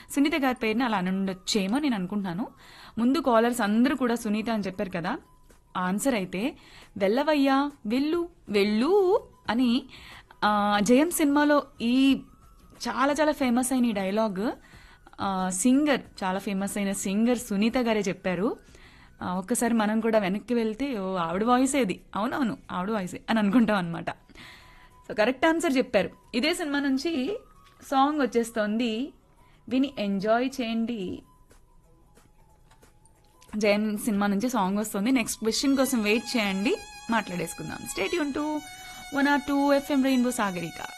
సునీత గారి పేరుని అలా అని ఉండొచ్చేమో నేను అనుకుంటున్నాను ముందు కాలర్స్ అందరూ కూడా సునీత అని చెప్పారు కదా ఆన్సర్ అయితే వెళ్ళవయ్యా వెళ్ళు వెళ్ళు అని ఆ, జయం సినిమాలో ఈ చాలా చాలా ఫేమస్ అయిన ఈ డైలాగ్ సింగర్ చాలా ఫేమస్ అయిన సింగర్ సునీత గారే చెప్పారు ఆ, ఒక్కసారి మనం కూడా వెనక్కి వెళ్తే ఓ ఆవిడ వాయిస్ ఏది అవునవును ఆవిడ వాయిసే అని అనుకుంటాం అనమాట సో కరెక్ట్ ఆన్సర్ చెప్పారు ఇదే సినిమా నుంచి సాంగ్ వచ్చేస్తోంది విని ఎంజాయ్ చేయండి జయం సినిమా నుంచి సాంగ్ వస్తుంది నెక్స్ట్ క్వశ్చన్ కోసం వెయిట్ చేయండి మాట్లాడేసుకుందాం స్టేట్ యూన్ to one or two FM Rainbow Sagarika